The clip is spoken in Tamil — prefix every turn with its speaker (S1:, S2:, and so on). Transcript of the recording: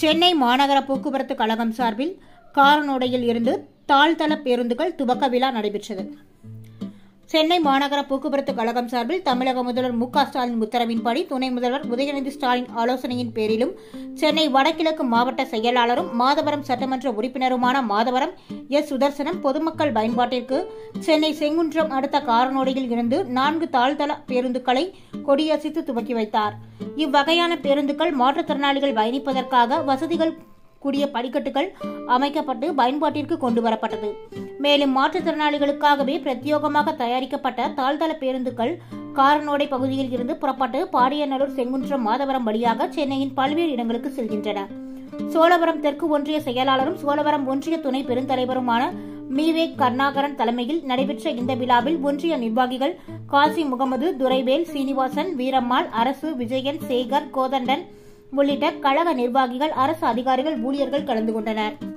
S1: சென்னை மாநகர போக்குவரத்து கழகம் சார்பில் காரனோடையில் இருந்து தாழ்தள பேருந்துகள் துவக்க விழா நடைபெற்றது சென்னை மாநகர போக்குவரத்து கழகம் சார்பில் தமிழக முதல்வர் மு க ஸ்டாலின் உத்தரவின்படி துணை முதல்வர் உதயநிதி ஸ்டாலின் ஆலோசனையின் பேரிலும் சென்னை வடகிழக்கு மாவட்ட செயலாளரும் மாதவரம் சட்டமன்ற உறுப்பினருமான மாதவரம் எஸ் சுதர்சனம் பொதுமக்கள் பயன்பாட்டிற்கு சென்னை செங்குன்றம் அடுத்த காரனோடியில் இருந்து நான்கு தாழ்தள பேருந்துகளை கொடியசைத்து துவக்கி வைத்தார் இவ்வகையான பேருந்துகள் மாற்றுத்திறனாளிகள் பயணிப்பதற்காக வசதிகள் கூடிய படிக்கட்டுகள் அமைக்கப்பட்டு பயன்பாட்டிற்கு கொண்டு வரப்பட்டது மேலும் மாற்றுத்திறனாளிகளுக்காகவே பிரத்யேகமாக தயாரிக்கப்பட்ட தாழ்தள பேருந்துகள் காரனோடை பகுதியில் இருந்து புறப்பட்டு பாடியநல்லூர் செங்குன்றம் மாதவரம் வழியாக சென்னையின் பல்வேறு இடங்களுக்கு செல்கின்றன சோழவரம் தெற்கு ஒன்றிய செயலாளரும் சோழவரம் ஒன்றிய துணை பெருந்தலைவருமான மீவேக் கருணாகரன் தலைமையில் நடைபெற்ற இந்த விழாவில் ஒன்றிய நிர்வாகிகள் காசி முகமது துரைவேல் சீனிவாசன் வீரம்மாள் அரசு விஜயன் சேகர் கோதண்டன் உள்ளிட்ட கழக நிர்வாகிகள் அரசு அதிகாரிகள் ஊழியர்கள் கலந்து கொண்டனர்